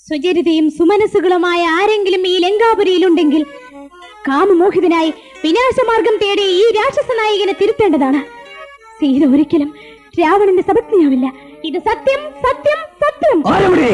സുചരിതയും സുമനസ്സുകളുമായ ആരെങ്കിലും ഈ ലങ്കാപുരിയിലുണ്ടെങ്കിൽ കാമമോഹിതനായി വിനാശമാർഗം തേടി ഈ രാക്ഷസ നായകനെ തിരുത്തേണ്ടതാണ് സീത ഒരിക്കലും രാവണന്റെ സപത്നിയാവില്ല ഇത് സത്യം സത്യം സത്യം ആരവിടെ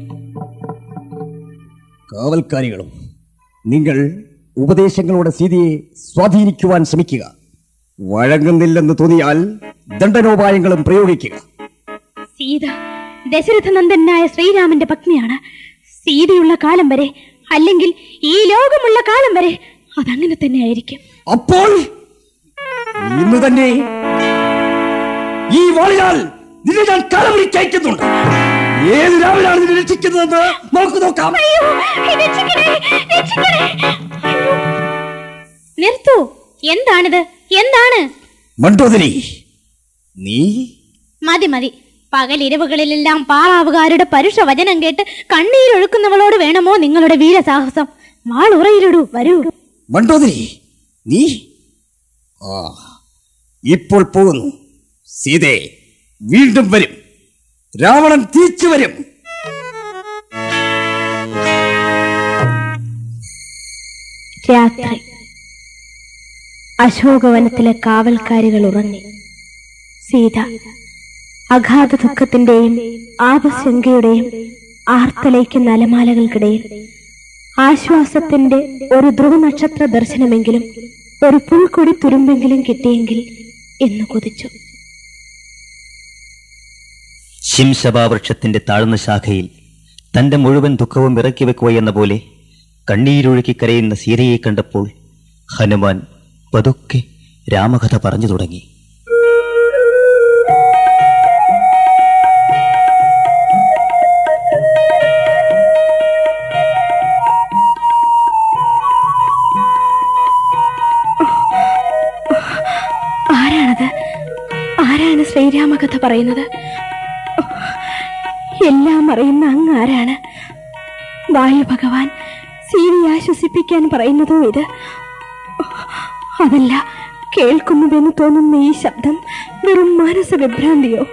കാവൽക്കാരികളും നിങ്ങൾ ഉപദേശങ്ങളോടെ സീതയെ സ്വാധീനിക്കുവാൻ ശ്രമിക്കുക വഴങ്ങുന്നില്ലെന്ന് തോന്നിയാൽ ദണ്ഡനോപായങ്ങളും പ്രയോഗിക്കുക സീത ദശരഥ നന്ദനായ ശ്രീരാമന്റെ പത്നിയാണ് സീതയുള്ള കാലം വരെ അല്ലെങ്കിൽ ഈ ലോകമുള്ള കാലം വരെ അതങ്ങനെ തന്നെ ആയിരിക്കും അപ്പോൾ ഇന്ന് തന്നെ ഈ വാളിനാൽ നിന്നെ ഞാൻ കാലവഴി കയറ്റുന്നുണ്ട് ഏത് രാവിലാണ് നിന്നെ രക്ഷിക്കുന്നതെന്ന് നമുക്ക് നോക്കാം അയ്യോ, രക്ഷിക്കണേ, രക്ഷിക്കണേ. അയ്യോ. നിർത്തൂ എന്താണിത് എന്താണ് മണ്ടോദരി നീ മതി മതി പകലിരവുകളിലെല്ലാം പാറാവുകാരുടെ പരുഷ വചനം കേട്ട് കണ്ണീരൊഴുക്കുന്നവളോട് വേണമോ നിങ്ങളുടെ വീരസാഹസം വാളുറയിലിടൂ വരൂ മണ്ടോദരി നീ ആ ഇപ്പോൾ പോകുന്നു സീതേ വീണ്ടും വരും രാവണൻ തിരിച്ചു വരും രാത്രി അശോകവനത്തിലെ കാവൽക്കാരികൾ ഉറങ്ങി സീത അഗാധ ദുഃഖത്തിന്റെയും ആപശങ്കയുടെയും ആർത്തലയ്ക്കുന്ന അലമാലകൾക്കിടയിൽ ആശ്വാസത്തിന്റെ ഒരു ധ്രുവനക്ഷത്ര ദർശനമെങ്കിലും ഒരു പുൽക്കൊടി തുരുമ്പെങ്കിലും കിട്ടിയെങ്കിൽ എന്ന് കൊതിച്ചു ശിംശഭാവൃക്ഷത്തിന്റെ താഴ്ന്ന ശാഖയിൽ തന്റെ മുഴുവൻ ദുഃഖവും ഇറക്കി വെക്കുകയെന്ന പോലെ കണ്ണീരൊഴുക്കി കരയുന്ന സീതയെ കണ്ടപ്പോൾ ഹനുമാൻ പതുക്കെ രാമകഥ പറഞ്ഞു തുടങ്ങി ആരാണത് ആരാണ് ശ്രീരാമകഥ പറയുന്നത് എല്ലാം അറിയുന്ന അങ്ങ് ആരാണ് വായു ഭഗവാൻ സീതയെ ആശ്വസിപ്പിക്കാൻ പറയുന്നതോ ഇത് അതല്ല കേൾക്കുന്നതെന്ന് തോന്നുന്ന ഈ ശബ്ദം വെറും മാനസ വിഭ്രാന്തിയോ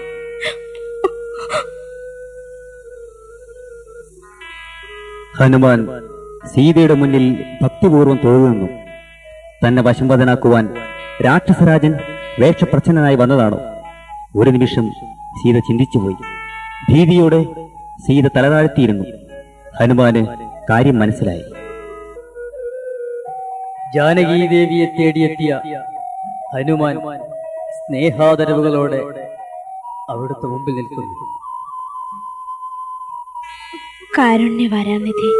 ഹനുമാൻ സീതയുടെ മുന്നിൽ ഭക്തിപൂർവ്വം തൊഴുതു തന്നെ വശംവദനാക്കുവാൻ രാക്ഷസരാജൻ വേഷപ്രച്ഛന്നനായി വന്നതാണോ ഒരു നിമിഷം സീത ചിന്തിച്ചുപോയി ഭീതിയോടെ സീത തലതാഴ്ത്തിയിരുന്നു ഹനുമാന് കാര്യം മനസ്സിലായി ജാനകീദേവിയെ തേടിയെത്തിയ ഹനുമാൻ സ്നേഹാദരവുകളോടെ അവിടുത്തെ മുമ്പിൽ നിൽക്കുന്നു കാരുണ്യവാരാനിധി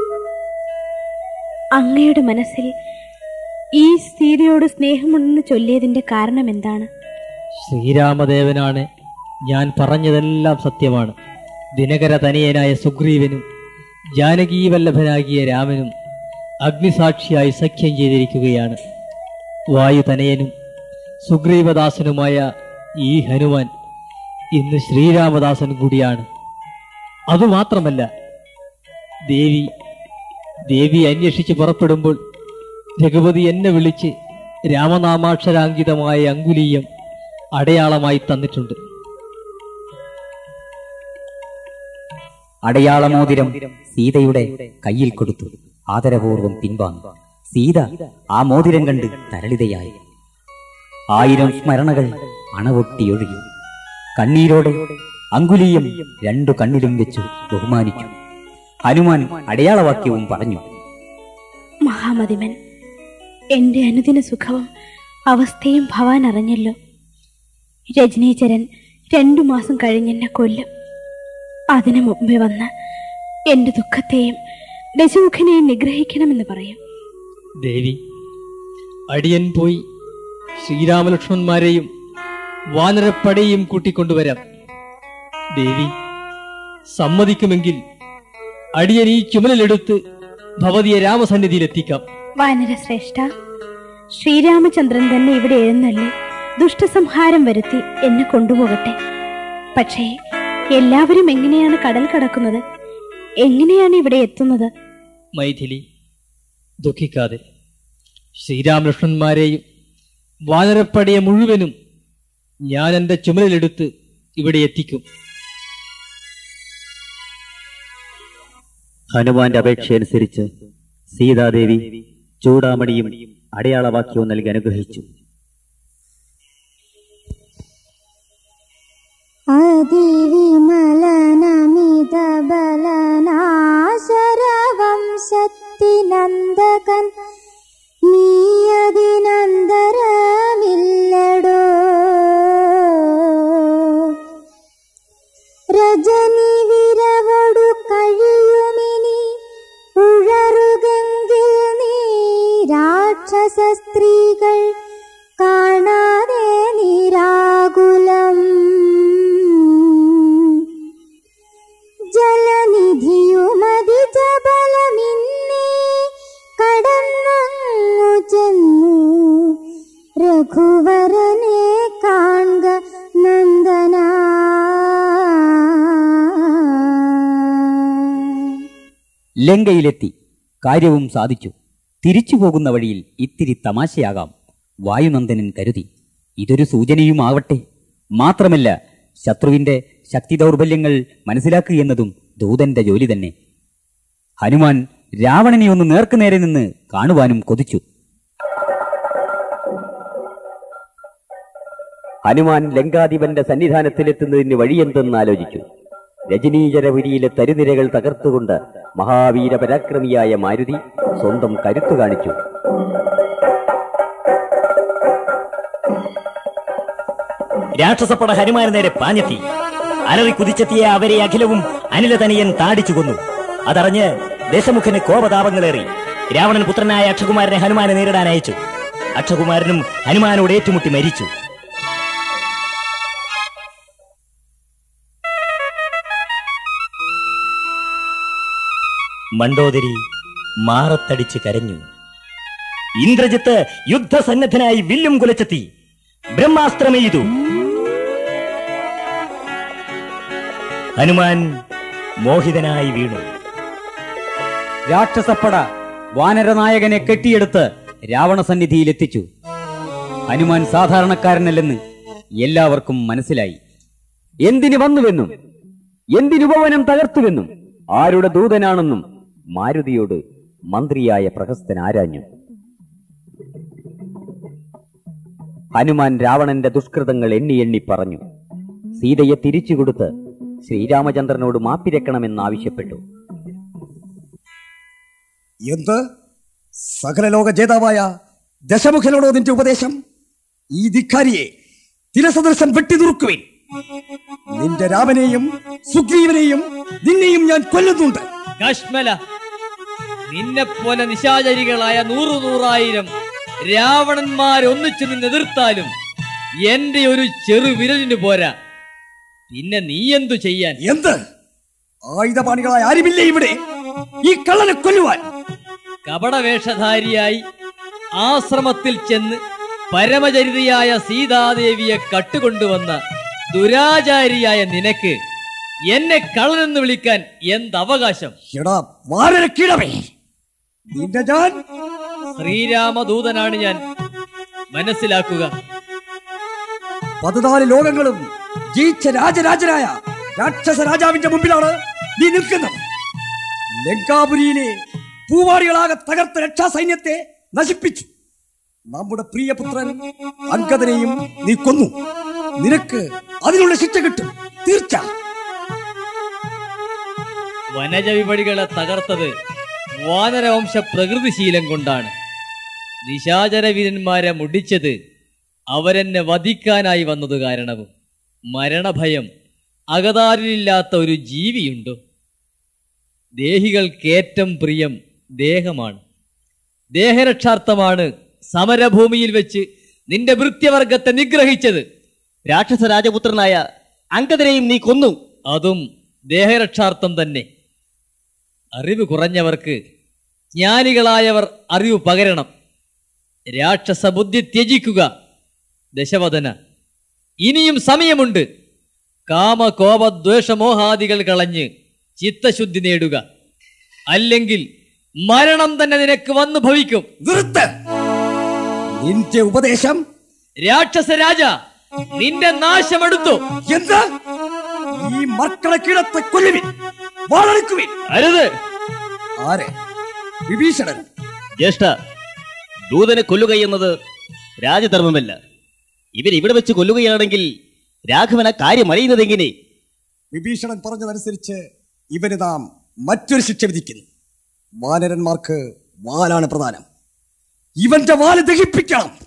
അങ്ങയുടെ മനസ്സിൽ ഈ സീതയോട് സ്നേഹമുണ്ടെന്ന് ചൊല്ലിയതിന്റെ കാരണം എന്താണ് ശ്രീരാമദേവനാണ് ഞാൻ പറഞ്ഞതെല്ലാം സത്യമാണ് ദിനകര തനിയനായ സുഗ്രീവനും ജാനകീവല്ലഭനാകിയ രാമനും അഗ്നിസാക്ഷിയായി സഖ്യം ചെയ്തിരിക്കുകയാണ് വായുതനയനും സുഗ്രീവദാസനുമായ ഈ ഹനുമാൻ ഇന്ന് ശ്രീരാമദാസൻ കൂടിയാണ് അതുമാത്രമല്ല ദേവി ദേവി അന്വേഷിച്ച് പുറപ്പെടുമ്പോൾ രഘുപതി എന്നെ വിളിച്ച് രാമനാമാക്ഷരാങ്കിതമായ അങ്കുലീയം അടയാളമായി തന്നിട്ടുണ്ട് അടയാളമോതിരം സീതയുടെ കയ്യിൽ കൊടുത്തു ആദരപൂർവം പിൻവാങ്ങി സീത ആ മോതിരം കണ്ട് തരളിതയായി ആയിരം സ്മരണകൾ അണവൊട്ടിയൊഴുകി കണ്ണീരോടെ അങ്കുലീയം രണ്ടു കണ്ണിലും വെച്ചു ബഹുമാനിച്ചു ഹനുമാൻ അടയാളവാക്യവും പറഞ്ഞു മഹാമതിമൻ എന്റെ അനുദിന സുഖവും അവസ്ഥയും ഭവാൻ അറിഞ്ഞല്ലോ രജനീചരൻ രണ്ടു മാസം കഴിഞ്ഞെന്നെ കൊല്ലും അതിനു മുമ്പേ വന്ന് എന്റെ ദുഃഖത്തെയും ദശമുഖനെയും നിഗ്രഹിക്കണമെന്ന് പറയും ദേവി അടിയൻ പോയി ശ്രീരാമലക്ഷ്മണന്മാരെയും വാനരപ്പടയും കൂട്ടിക്കൊണ്ടുവരാം ദേവി സമ്മതിക്കുമെങ്കിൽ അടിയൻ ഈ ചുമലിലെടുത്ത് ഭവതിയെ രാമസന്നിധിയിലെത്തിക്കാം വാനരശ്രേഷ്ഠ ശ്രീരാമചന്ദ്രൻ തന്നെ ഇവിടെ എഴുന്നള്ളി ദുഷ്ടസംഹാരം വരുത്തി എന്നെ കൊണ്ടുപോകട്ടെ പക്ഷേ എല്ലാവരും എങ്ങനെയാണ് കടൽ കടക്കുന്നത് എങ്ങനെയാണ് ഇവിടെ എത്തുന്നത് മൈഥിലി ദുഃഖിക്കാതെ ശ്രീരാമലക്ഷ്മണന്മാരെയും വാനരപ്പടയെ മുഴുവനും ഞാൻ എൻ്റെ ചുമലിലെടുത്ത് ഇവിടെ എത്തിക്കും ഹനുമാന്റെ അപേക്ഷയനുസരിച്ച് സീതാദേവി ചൂടാമണിയും അടയാളവാക്യവും നൽകി അനുഗ്രഹിച്ചു അതിവിമലനമിതബലനാശരവംശത്തിനന്ദകൻ നീയതിനന്തരമില്ലടോ രജനി വിരവൊടു കഴിയുമിനി ഉഴറുകെങ്കിൽ നീ രാക്ഷസ സ്ത്രീകൾ കാണാതെ നിരാകുലം ജലനിധിയുമതി ജബലമിന്നേ കടന്നങ്ങു ചെന്നു രഘുവരനെ കാൺക നന്ദന ലങ്കയിലെത്തി കാര്യവും സാധിച്ചു തിരിച്ചു പോകുന്ന വഴിയിൽ ഇത്തിരി തമാശയാകാം വായുനന്ദനൻ കരുതി ഇതൊരു സൂചനയുമാവട്ടെ മാത്രമല്ല ശത്രുവിന്റെ ശക്തി ദൗർബല്യങ്ങൾ മനസ്സിലാക്കുക എന്നതും ദൂതന്റെ ജോലി തന്നെ ഹനുമാൻ രാവണനെ ഒന്ന് നേർക്കുനേരെ നിന്ന് കാണുവാനും കൊതിച്ചു ഹനുമാൻ ലങ്കാധിപന്റെ സന്നിധാനത്തിലെത്തുന്നതിന് വഴിയെന്തെന്ന് ആലോചിച്ചു രജനീചരപുരിയിലെ തരുനിരകൾ തകർത്തുകൊണ്ട് മഹാവീര പരാക്രമിയായ മാരുതി സ്വന്തം കരുത്തു കാണിച്ചു രാക്ഷസപ്പട ഹനുമാന് നേരെ പാഞ്ഞെത്തി അലറി കുതിച്ചെത്തിയ അവരെ അഖിലവും അനിലതനയൻ താടിച്ചു കൊന്നു അതറിഞ്ഞ് ദശമുഖന് കോപതാപങ്ങളേറി രാവണൻ പുത്രനായ അക്ഷകുമാരനെ ഹനുമാനെ നേരിടാൻ അയച്ചു അക്ഷകുമാരനും ഹനുമാനോട് ഏറ്റുമുട്ടി മരിച്ചു മണ്ടോദരി മാറത്തടിച്ച് കരഞ്ഞു ഇന്ദ്രജിത്ത് യുദ്ധസന്നദ്ധനായി വില്ലും കുലച്ചെത്തി ബ്രഹ്മാസ്ത്രമെയ്തു ഹനുമാൻ മോഹിതനായി വീണു രാക്ഷസപ്പട വാനരനായകനെ കെട്ടിയെടുത്ത് രാവണസന്നിധിയിൽ എത്തിച്ചു ഹനുമാൻ സാധാരണക്കാരനല്ലെന്ന് എല്ലാവർക്കും മനസ്സിലായി എന്തിനു വന്നുവെന്നും എന്തിനുപവനം തകർത്തുവെന്നും ആരുടെ ദൂതനാണെന്നും മാരുതിയോട് മന്ത്രിയായ പ്രഹസ്തൻ ആരാഞ്ഞു ഹനുമാൻ രാവണന്റെ ദുഷ്കൃതങ്ങൾ എണ്ണി എണ്ണി പറഞ്ഞു സീതയെ തിരിച്ചുകൊടുത്ത് ശ്രീരാമചന്ദ്രനോട് മാപ്പിരക്കണമെന്നാവശ്യപ്പെട്ടു എന്ത് സകലലോക ജേതാവായ ദശമുഖനോടോ നിന്റെ ഉപദേശം ഈ ധിക്കാരിയെ തിരസദൃശം വെട്ടിനുറുക്കുവിൻ നിന്റെ രാമനെയും സുഗ്രീവനെയും നിന്നെയും ഞാൻ കൊല്ലുന്നുണ്ട് കശ്മല നിന്നെ പോലെ നിശാചരികളായ നൂറു നൂറായിരം രാവണന്മാരൊന്നിച്ചു നിന്ന് എതിർത്താലും എന്റെ ഒരു ചെറു വിരലിന് പോരാ പിന്നെ നീ എന്തു ചെയ്യാൻ എന്ത് ആയുധപാണികളായ ആരുമില്ലേ ഇവിടെ ഈ കള്ളനെ കൊല്ലുവാൻ കപടവേഷധാരിയായി ആശ്രമത്തിൽ ചെന്ന് പരമചരിതയായ സീതാദേവിയെ കട്ടുകൊണ്ടുവന്ന ദുരാചാരിയായ നിനക്ക് എന്നെ കള്ളനെന്ന് വിളിക്കാൻ എന്തവകാശം എടാ വാരര കീഴവേ നിന്റെ ഞാൻ ശ്രീരാമദൂതനാണ് ഞാൻ മനസ്സിലാക്കുക പതിനാല് ലോകങ്ങളും ജയിച്ച രാജരാജനായ രാക്ഷസ രാജാവിന്റെ മുമ്പിലാണ് നീ നിൽക്കുന്നത് ലങ്കാപുരിയിലെ പൂവാടികളാകെ തകർത്ത രക്ഷാസൈന്യത്തെ നശിപ്പിച്ചു നമ്മുടെ പ്രിയപുത്രൻ അങ്കദനെയും നീ കൊന്നു നിനക്ക് അതിനുള്ള ശിക്ഷ കിട്ടും തീർച്ച വനജവിപടികളെ തകർത്തത് വാനരവംശ പ്രകൃതിശീലം കൊണ്ടാണ് നിശാചരവീരന്മാരെ മുടിച്ചത് അവരെന്നെ വധിക്കാനായി വന്നത് കാരണവും മരണഭയം അകതാരിലില്ലാത്ത ഒരു ജീവിയുണ്ടോ ദേഹികൾക്കേറ്റം പ്രിയം ദേഹമാണ് ദേഹരക്ഷാർത്ഥമാണ് സമരഭൂമിയിൽ വെച്ച് നിന്റെ ഭൃത്യവർഗത്തെ നിഗ്രഹിച്ചത് രാക്ഷസ രാജപുത്രനായ അങ്കദനെയും നീ കൊന്നു അതും ദേഹരക്ഷാർത്ഥം തന്നെ അറിവ് കുറഞ്ഞവർക്ക് ജ്ഞാനികളായവർ അറിവ് പകരണം രാക്ഷസ ബുദ്ധി ത്യജിക്കുക ദശവദന ഇനിയും സമയമുണ്ട് കാമ കോപ ദ്വേഷമോഹാദികൾ കളഞ്ഞ് ചിത്തശുദ്ധി നേടുക അല്ലെങ്കിൽ മരണം തന്നെ നിനക്ക് വന്നു ഭവിക്കും നിർത്ത് നിന്റെ ഉപദേശം രാക്ഷസ രാജ നിന്റെ നാശമെടുത്തു എന്ത് ഈ മക്കളെ കിടത്ത് കൊല്ലുവിൻ വാളെടുക്കുവിൻ അരുത് ആരെ വിഭീഷണൻ ജ്യേഷ്ഠ ദൂതനെ കൊല്ലുക എന്നത് രാജധർമ്മമല്ല ഇവരിവിടെ വെച്ച് കൊല്ലുകയാണെങ്കിൽ രാഘവൻ ആ കാര്യം അറിയുന്നതെങ്ങനെ വിഭീഷണൻ പറഞ്ഞതനുസരിച്ച് ഇവന് നാം മറ്റൊരു ശിക്ഷ വിധിക്കുന്നു വാനരന്മാർക്ക് വാലാണ് പ്രധാനം ഇവന്റെ വാല് ദഹിപ്പിക്കണം